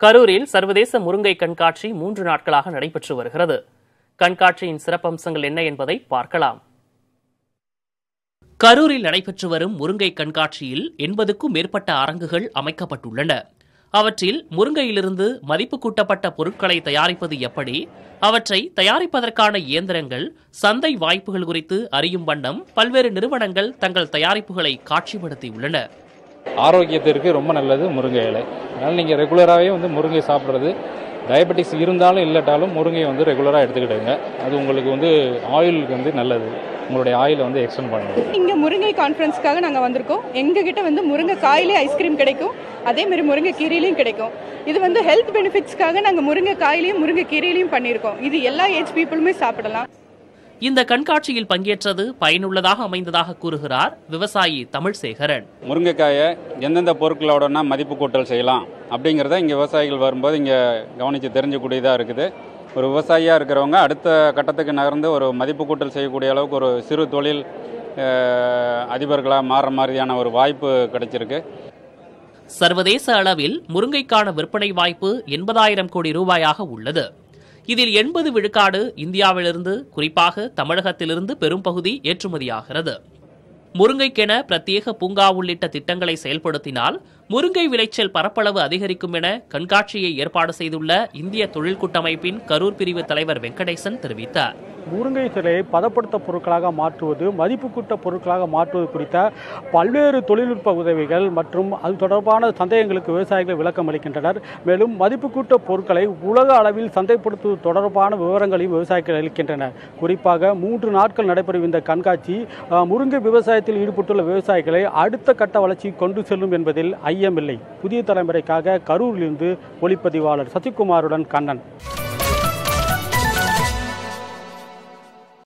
கரூரில் சர்வதேச முருங்கை கண்காட்சி மூன்று நாட்களாக நடைபெற்று வருகிறது கண்காட்சியின் சிறப்பம்சங்கள் என்ன என்பதை பார்க்கலாம் கரூரில் நடைபெற்று வரும் முருங்கை கண்காட்சியில் எண்பதுக்கும் மேற்பட்ட அரங்குகள் அமைக்கப்பட்டுள்ளன அவற்றில் முருங்கையிலிருந்து மதிப்பு கூட்டப்பட்ட பொருட்களை தயாரிப்பது எப்படி அவற்றை தயாரிப்பதற்கான இயந்திரங்கள் சந்தை வாய்ப்புகள் குறித்து அறியும் வண்ணம் பல்வேறு நிறுவனங்கள் தங்கள் தயாரிப்புகளை காட்சிப்படுத்தியுள்ளன ஆரோக்கியத்திற்கு ரொம்ப நல்லது முருங்கை இலை அதனால் நீங்கள் ரெகுலராகவே வந்து முருங்கை சாப்பிட்றது டயபெட்டிக்ஸ் இருந்தாலும் இல்லாட்டாலும் முருங்கை வந்து ரெகுலராக எடுத்துக்கிடுங்க அது உங்களுக்கு வந்து ஆயிலுக்கு வந்து நல்லது உங்களுடைய ஆயிலை வந்து எக்ஸ்டெண்ட் பண்ணும் இங்கே முருங்கை கான்ஃபரன்ஸ்க்காக நாங்கள் வந்திருக்கோம் எங்ககிட்ட வந்து முருங்கை காயிலே ஐஸ்கிரீம் கிடைக்கும் அதே மாதிரி முருங்கை கீரையிலையும் கிடைக்கும் இது வந்து ஹெல்த் பெனிஃபிட்ஸ்க்காக நாங்கள் முருங்கை காயிலையும் முருங்கை கீரையிலையும் பண்ணியிருக்கோம் இது எல்லா ஏஜ் பீப்புளுமே சாப்பிடலாம் இந்த கண்காட்சியில் பங்கேற்றது பயனுள்ளதாக அமைந்ததாக கூறுகிறார் விவசாயி தமிழ்சேகரன் முருங்கைக்காயை எந்தெந்த பொருட்களோடனா மதிப்பு கூட்டல் செய்யலாம் அப்படிங்கிறத இங்கே விவசாயிகள் வரும்போது இங்கே கவனித்து தெரிஞ்சக்கூடியதாக இருக்குது ஒரு விவசாயியாக இருக்கிறவங்க அடுத்த கட்டத்துக்கு நகர்ந்து ஒரு மதிப்பு கூட்டல் செய்யக்கூடிய அளவுக்கு ஒரு சிறு தொழில் அஹ், அதிபர்களாக மாறுற மாதிரியான ஒரு வாய்ப்பு கிடைச்சிருக்கு சர்வதேச அளவில் முருங்கைக்கான விற்பனை வாய்ப்பு எண்பதாயிரம் கோடி ரூபாயாக உள்ளது இதில் எண்பது விழுக்காடு இந்தியாவிலிருந்து குறிப்பாக தமிழகத்திலிருந்து பெரும் பகுதி ஏற்றுமதியாகிறது முருங்கைக்கென பிரத்யேக பூங்கா உள்ளிட்ட திட்டங்களை செயல்படுத்தினால் முருங்கை விளைச்சல் பரப்பளவு அதிகரிக்கும் என கண்காட்சியை ஏற்பாடு செய்துள்ள இந்திய தொழில் கூட்டமைப்பின் கரூர் பிரிவு தலைவர் வெங்கடேசன் தெரிவித்தார் முருங்கை சிலையை பதப்படுத்த பொருட்களாக மாற்றுவது மதிப்பு கூட்ட பொருட்களாக மாற்றுவது குறித்த பல்வேறு தொழில்நுட்ப உதவிகள் மற்றும் அது தொடர்பான சந்தேகங்களுக்கு விவசாயிகள் விளக்கம் அளிக்கின்றனர் மேலும் மதிப்பு கூட்ட பொருட்களை உலக அளவில் சந்தைப்படுத்துவது தொடர்பான விவரங்களையும் விவசாயிகள் அளிக்கின்றனர் குறிப்பாக மூன்று நாட்கள் நடைபெறும் இந்த கண்காட்சி அஹ், முருங்கை விவசாயத்தில் ஈடுபட்டுள்ள விவசாயிகளை அடுத்த கட்ட வளர்ச்சி கொண்டு செல்லும் என்பதில் ஐயமில்லை புதிய தலைமுறைக்காக கரூரிலிருந்து ஒளிப்பதிவாளர் சசிகுமாருடன் கண்ணன்